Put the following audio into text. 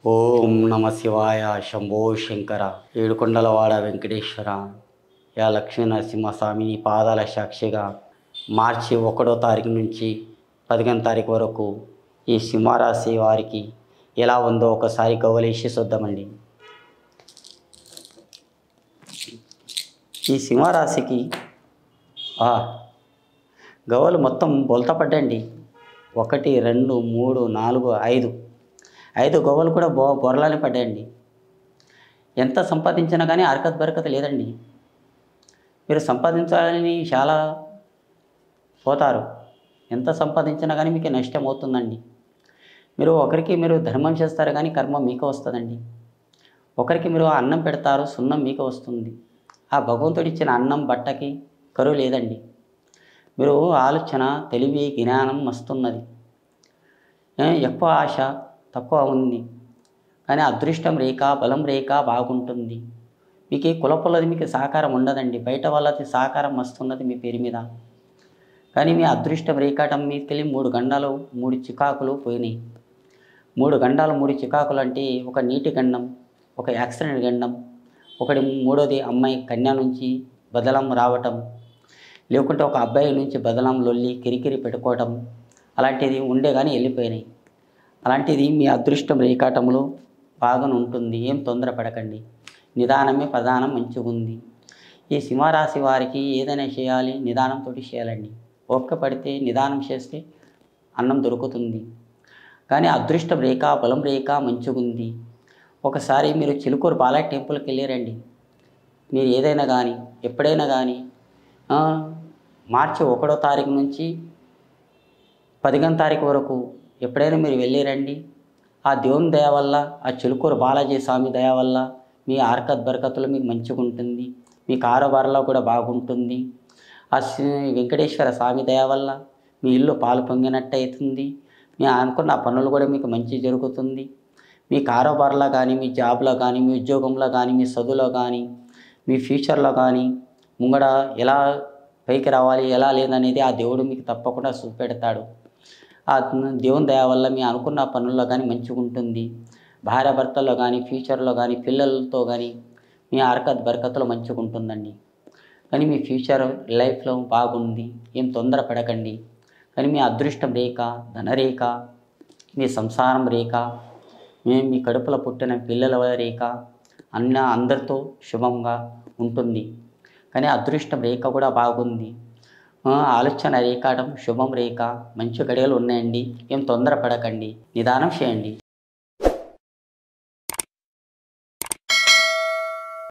ఓం నమ శివాయ శంభో శంకర ఏడుకొండలవాడ వెంకటేశ్వర యా లక్ష్మీ నరసింహస్వామి నీ పాదాల సాక్షిగా మార్చి ఒకటో తారీఖు నుంచి పదిహేను తారీఖు వరకు ఈ సింహరాశి వారికి ఎలా ఉందో ఒకసారి గౌలేసి చూద్దామండి ఈ సింహరాశికి ఆ, గవ్వలు మొత్తం బొలత పడ్డండి ఒకటి రెండు మూడు నాలుగు ఐదు ఐదు గవ్వలు కూడా బో బొరలాని పడ్డాయండి ఎంత సంపాదించినా కానీ అరకత బరకత లేదండి మీరు సంపాదించాలని చాలా పోతారు ఎంత సంపాదించినా కానీ మీకు నష్టం అవుతుందండి మీరు ఒకరికి మీరు ధర్మం చేస్తారు కానీ కర్మ మీకు వస్తుందండి ఒకరికి మీరు అన్నం పెడతారు సున్నం మీకు వస్తుంది ఆ భగవంతుడు ఇచ్చిన అన్నం బట్టకి కరువు లేదండి మీరు ఆలోచన తెలివి జ్ఞానం వస్తున్నది ఏ, ఎక్కువ ఆశ తక్కువ ఉంది కానీ అదృష్టం రేఖ బలం రేఖ బాగుంటుంది మీకు ఈ కులపులది మీకు సహకారం ఉండదండి బయట వాళ్ళది సహకారం వస్తున్నది మీ పేరు మీద కానీ మీ అదృష్టం రేఖాటం మీకు తెలియ మూడు గండాలు మూడు చికాకులు పోయినాయి మూడు గండాలు మూడు చికాకులు అంటే ఒక నీటి గండం ఒక యాక్సిడెంట్ గండం ఒకటి మూడోది అమ్మాయి కన్యా నుంచి బదలం రావటం లేకుంటే ఒక అబ్బాయి నుంచి బదలం లొల్లి కిరికిరి పెట్టుకోవటం అలాంటిది ఉండే కానీ వెళ్ళిపోయినాయి అలాంటిది మీ అదృష్టం రేఖాటంలో బాగా ఉంటుంది ఏం తొందరపడకండి నిదానమే ప్రధానం మంచిగా ఉంది ఈ సింహరాశి వారికి ఏదైనా చేయాలి నిదానంతో చేయాలండి ఓపిక పడితే నిదానం చేస్తే అన్నం దొరుకుతుంది కానీ అదృష్టం రేఖ బలం రేఖ మంచిగా ఉంది ఒకసారి మీరు చిలుకూరు బాలా టెంపుల్కి వెళ్ళారండి మీరు ఏదైనా కానీ ఎప్పుడైనా కానీ ఆ, మార్చి ఒకటో తారీఖు నుంచి పదిహేను తారీఖు వరకు ఎప్పుడైనా మీరు వెళ్ళిరండి ఆ దేవుని దయ వల్ల ఆ చిలుకూరు బాలాజీ స్వామి దయ వల్ల మీ ఆర్కత్ బరకతులు మీకు మంచిగా ఉంటుంది మీ కారోబార్లో కూడా బాగుంటుంది ఆ శ్రీ వెంకటేశ్వర స్వామి దయ వల్ల మీ ఇల్లు పాలు పొంగినట్టు అవుతుంది మీ అనుకున్న పనులు కూడా మీకు మంచి జరుగుతుంది మీ కారోబార్లో కానీ మీ జాబ్లో కానీ మీ ఉద్యోగంలో కానీ మీ చదువులో కానీ మీ ఫ్యూచర్లో కానీ ముంగడ ఎలా పైకి రావాలి ఎలా లేదనేది ఆ దేవుడు మీకు తప్పకుండా చూపెడతాడు ఆ దేవుని దయ వల్ల మీ అనుకున్న పనుల్లో కానీ మంచిగా ఉంటుంది భార్య భర్తల్లో కానీ ఫ్యూచర్లో కానీ పిల్లలతో కానీ మీ అరకత్ బరకత్తులో మంచిగా ఉంటుందండి కానీ మీ ఫ్యూచర్ లైఫ్లో బాగుంది ఏం తొందర పడకండి కానీ మీ అదృష్టం రేఖ ధనరేఖ మీ సంసారం రేఖ మీ మీ కడుపులో పుట్టిన పిల్లల రేఖ అన్న అందరితో శుభంగా ఉంటుంది కానీ అదృష్టం రేఖ కూడా బాగుంది ఆ, ఆలోచన రేఖాటం శుభం రేఖ మంచి గడియలు ఉన్నాయండి ఏం తొందరపడకండి నిదానం చేయండి